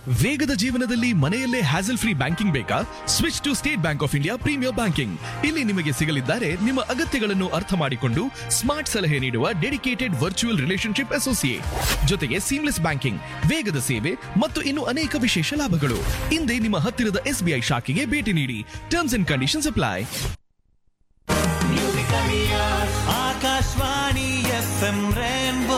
ವೇಗದ ಜೀವನದಲ್ಲಿ ಮನೆಯಲ್ಲೇ ಹ್ಯಾಸಲ್ ಫ್ರೀ ಬ್ಯಾಂಕಿಂಗ್ ಬೇಕಾ switch to State Bank of India premier banking ಇಲ್ಲಿ ನಿಮಗೆ ಸಿಗಲಿದ್ದಾರೆ ನಿಮ್ಮ ಅಗತ್ಯಗಳನ್ನು ಅರ್ಥ ಮಾಡಿಕೊಂಡು ಸ್ಮಾರ್ಟ್ ಸಲಹೆ ನೀಡುವ ಡೆಡಿಕೇಟೆಡ್ ವರ್ಚುವಲ್ ರಿಲೇಶನ್ಶಿಪ್ ಅಸೋಸಿಯೇಟ್ ಜೊತೆಗೆ ಸೀಮ್ಲೆಸ್ ಬ್ಯಾಂಕಿಂಗ್ ವೇಗದ ಸೇವೆ ಮತ್ತು ಇನ್ನು ಅನೇಕ ವಿಶೇಷ ಲಾಭಗಳು ಹಿಂದೆ ನಿಮ್ಮ ಹತ್ತಿರದ ಎಸ್ಬಿಐ ಶಾಖೆಗೆ ಭೇಟಿ ನೀಡಿ terms and conditions apply Akashvani F M rainbow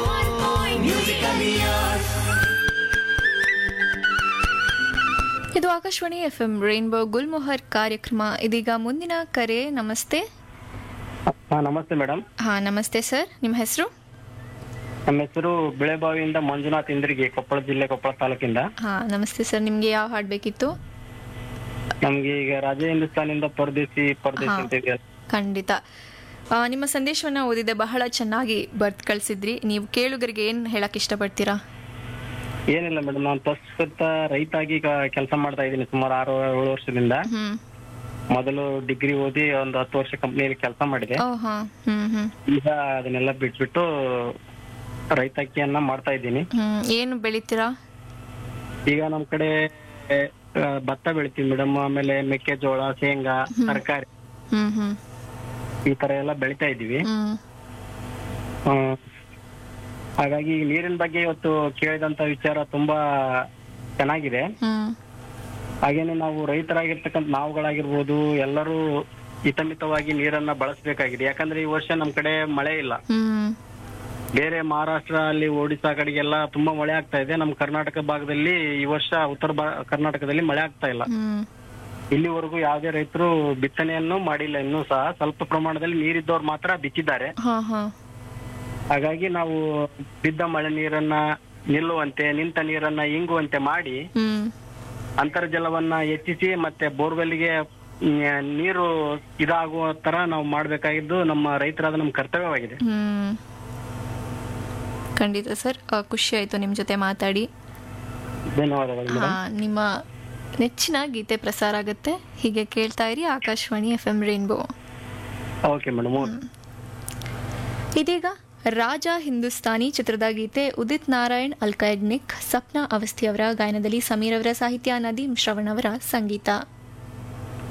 ಇದು Akashvani F M rainbow Gulmohar ಕಾರ್ಯಕ್ರಮ ಇದೀಗ ಮುಂದಿನ ಕರೆ ನಮಸ್ತೆ ಹಾ ನಮಸ್ತೆ ಮೇಡಮ್ ಹಾ ನಮಸ್ತೆ ಸರ್ ನಿಮ್ಮ ಹೆಸರು ನಮ್ಮ ಹೆಸರು ಬಿಳೆಬಾವಿಯಿಂದ ಮಂಜುನಾಥ್ ಇಂದ್ರಿಗೆ ಕೊಪ್ಪಳ ಜಿಲ್ಲೆ ಕೊಪ್ಪಳ ತಾಲೂಕಿಂದ ಹಾ ನಮಸ್ತೆ ಸರ್ ನಿಮ್ಗೆ ಯಾವ ಹಾಡ್ ಬೇಕಿತ್ತು ನಮ್ಗೆ ಈಗ ರಾಜ ಹಿಂದೂಸ್ತಾನಿಂದ ಪರದೇಸಿ ಪರದೇಸಿ ಹಾ. ಅಂತ ಇದೆಯಲ್ಲ ಖಂಡಿತ ಆ, ನಿಮ್ಮ ಸಂದೇಶವನ್ನ ಓದಿದೆ ಬಹಳ ಚೆನ್ನಾಗಿ ಬರ್ತ್ ಕಳ್ಸಿದ್ರಿ ನೀವು ಕೇಳುಗರಿಗೆ ಏನ್ ಹೇಳಕ್ ಇಷ್ಟಪಡ್ತೀರಾ ಏನಿಲ್ಲ ಮೇಡಮ್ ನಾನು ಪ್ರಸ್ತುತ ರೈತ ಆಗಿ ಈಗ ಕೆಲಸ ಮಾಡ್ತಾ ಇದ್ದೀನಿ ಸುಮಾರು ಆರು ಏಳು ವರ್ಷದಿಂದ ಹ್ಮ್ ಮೊದಲು ಡಿಗ್ರಿ ಓದಿ ಒಂದು ಹತ್ತು ವರ್ಷ ಕಂಪ್ನಿಯಲ್ಲಿ ಕೆಲಸ ಮಾಡಿದೆ ಓ ಹಾ ಹ್ಮ್ ಹ್ಮ್ ಈಗ ಅದನ್ನೆಲ್ಲ ಬಿಟ್ಬಿಟ್ಟು ರೈತಾಕಿಯನ್ನ ಮಾಡ್ತಾ ಇದ್ದೀನಿ ಹ್ಮ್ ಏನು ಬೆಳಿತೀರಾ ಈಗ ನಮ್ ಕಡೆ ಆ, ಭತ್ತ ಬೆಳಿತೀವಿ ಮೇಡಮ್ ಆಮೇಲೆ ಮೆಕ್ಕೆಜೋಳ ಶೇಂಗಾ ತರಕಾರಿ ಹ್ಮ್ ಹ್ಮ್ ಈ ತರ ಎಲ್ಲ ಬೆಳಿತಾ ಇದೀವಿ ಹ್ಮ್ ಹ್ಮ್. ಹಾಗಾಗಿ ಈ ನೀರಿನ ಬಗ್ಗೆ ಇವತ್ತು ಕೇಳಿದಂತ ವಿಚಾರ ತುಂಬಾ ಚೆನ್ನಾಗಿದೆ ಹ್ಮ್ ಹಾಗೇನೆ ನಾವು ರೈತರಾಗಿರ್ತಕ್ಕಂಥ ನಾವುಗಳಾಗಿರ್ಬೋದು ಎಲ್ಲರೂ ಹಿತಮಿತವಾಗಿ ನೀರನ್ನ ಬಳಸಬೇಕಾಗಿದೆ ಯಾಕಂದ್ರೆ ಈ ವರ್ಷ ನಮ್ ಕಡೆ ಮಳೆ ಇಲ್ಲ ಹ್ಮ್ ಬೇರೆ ಮಹಾರಾಷ್ಟ್ರ ಅಲ್ಲಿ ಒಡಿಶಾ ಕಡೆಗೆಲ್ಲ ತುಂಬಾ ಮಳೆ ಆಗ್ತಾ ಇದೆ ನಮ್ಮ ಕರ್ನಾಟಕ ಭಾಗದಲ್ಲಿ ಈ ವರ್ಷ ಉತ್ತರ ಭಾ- ಕರ್ನಾಟಕದಲ್ಲಿ ಮಳೆ ಆಗ್ತಾ ಇಲ್ಲ ಹ್ಮ್ ಇಲ್ಲಿವರೆಗೂ ಯಾವುದೇ ರೈತರು ಬಿತ್ತನೆಯನ್ನು ಮಾಡಿಲ್ಲ ಇನ್ನೂ ಸಹ ಸ್ವಲ್ಪ ಪ್ರಮಾಣದಲ್ಲಿ ನೀರಿದ್ದವ್ರು ಮಾತ್ರ ಬಿತ್ತಿದ್ದಾರೆ ಹಾ ಹಾ ಹಾಗಾಗಿ ನಾವು ಬಿದ್ದ ಮಳೆ ನೀರನ್ನ ನಿಲ್ಲುವಂತೆ ನಿಂತ ನೀರನ್ನ ಇಂಗುವಂತೆ ಮಾಡಿ ಹ್ಮ್ ಅಂತರ್ಜಲವನ್ನ ಹೆಚ್ಚಿಸಿ ಮತ್ತೆ ಬೋರ್ವೆಲ್ಗೆ ಮ್, ನೀರು ಇದಾಗುವ ತರ ನಾವು ಮಾಡ್ಬೇಕಾಗಿದ್ದು ನಮ್ಮ ರೈತರಾದ ನಮ್ಮ ಕರ್ತವ್ಯವಾಗಿದೆ ಹ್ಮ್ ಖಂಡಿತ ಸರ್ ಆ, ಖುಷಿ ಆಯ್ತು ನಿಮ್ ಜೊತೆ ಮಾತಾಡಿ ಧನ್ಯವಾದಗಳು ಹಾ ಮೇಡಮ್ ನಿಮ್ಮ ನೆಚ್ಚಿನ ಗೀತೆ ಪ್ರಸಾರ ಆಗುತ್ತೆ ಹೀಗೆ ಕೇಳ್ತಾ ಇರಿ Akashvani F M rainbow okay madam ಇದೀಗ ರಾಜ ಹಿಂದೂಸ್ತಾನಿ ಚಿತ್ರದ ಗೀತೆ ಉದಿತ್ ನಾರಾಯಣ್ ಅಲ್ಕೈಡ್ನಿಕ್ ಸಪ್ನಾ ಅವಸ್ಥಿ ಅವರ ಗಾಯನದಲ್ಲಿ ಸಮೀರ್ ಅವರ ಸಾಹಿತ್ಯ ನದೀಮ್ ಶ್ರವಣ್ ಅವರ ಸಂಗೀತ